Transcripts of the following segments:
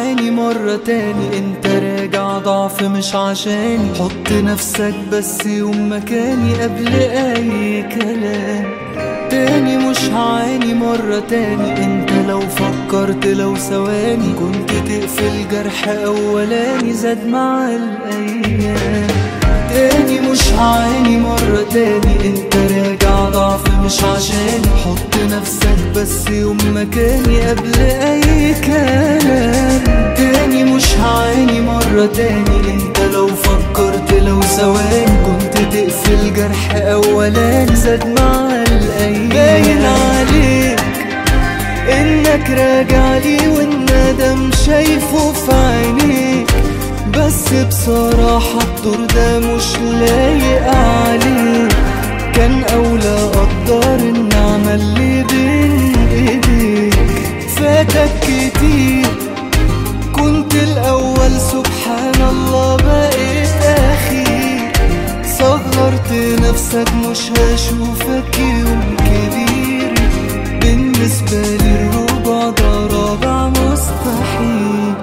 هعاني مرة تاني انت راجع ضعف مش عشاني حط نفسك بس يوم مكاني قبل اي كلام تاني مش هعاني مرة تاني انت لو فكرت لو ثواني كنت تقفل جرح اولاني زاد مع الايام تاني مش هعاني مرة تاني انت راجع ضعف مش عشاني حط نفسك بس يوم مكاني قبل اي كلام تاني مش هعاني مرة تاني انت لو فكرت لو ثواني كنت تقفل جرح اولاني زاد مع الايام باين عليك انك راجع لي والندم شايفه في عينيك بس بصراحة الدور ده مش لايق عليك كان أولى أقدر النعمة اللي بين إيديك فاتك كتير كنت الأول سبحان الله بقيت أخير صغرت نفسك مش هشوفك يوم كبير بالنسبة لي الربع ده رابع مستحيل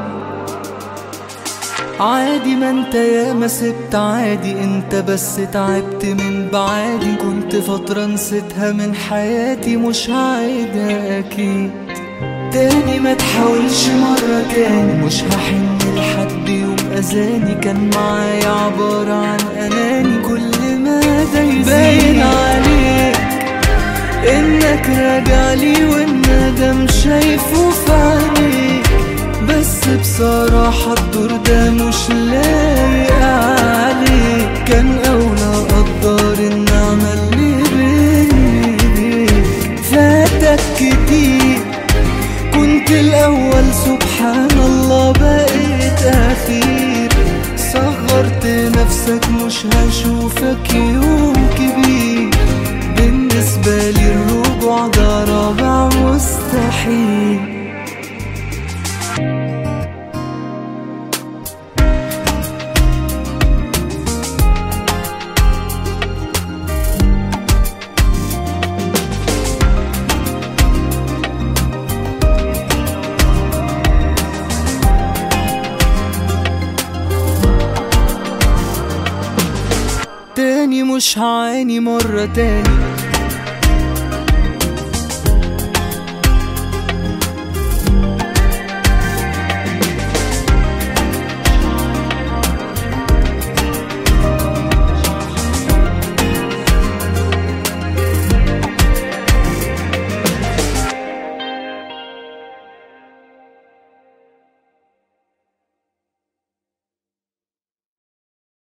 عادي ما انت يا ما سبت عادي انت بس تعبت من بعادي كنت فترة نسيتها من حياتي مش هعيدها اكيد تاني ما تحاولش مرة تاني مش هحن لحد يوم اذاني كان معايا عبارة عن اناني كل ما ده باين عليك انك راجع لي والندم شايفه في عينيك بس بصراحة الدور ده مش لايق عليك كان أولى أقدر النعمة اللي بين إيديك فاتك كتير كنت الأول سبحان الله بقيت أخير صغرت نفسك مش هشوفك يوم كبير بالنسبة لي الرجوع ده رابع مستحيل تاني مش هعاني مرة تاني